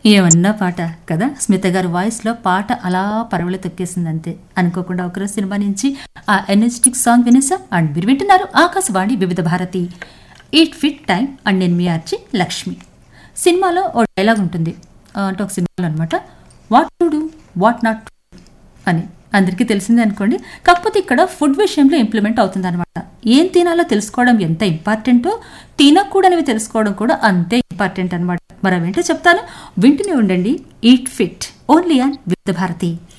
ఏమన్నా పాట కదా స్మిత గారి వాయిస్లో పాట అలా పరవళి తొక్కేసింది అంతే అనుకోకుండా ఒకరోజు సినిమా నుంచి ఆ ఎనర్జెటిక్ సాంగ్ వినేసా అండ్ మీరు వింటున్నారు Akashvani Vividh Bharati eat fit time and నేను మీ ఆర్చి లక్ష్మి సినిమాలో ఓ డైలాగ్ ఉంటుంది ఆ, అంటే ఒక సినిమాలో అనమాట what to do what not అని అందరికీ తెలిసిందే అనుకోండి కాకపోతే ఇక్కడ ఫుడ్ విషయంలో ఇంప్లిమెంట్ అవుతుంది అనమాట ఏం తినాలో తెలుసుకోవడం ఎంత ఇంపార్టెంటో తినకూడనివి తెలుసుకోవడం కూడా అంతే ఇంపార్టెంట్ అనమాట మరి అవేంటో చెప్తాను వింటూనే ఉండండి eat fit only on Vividh Bharati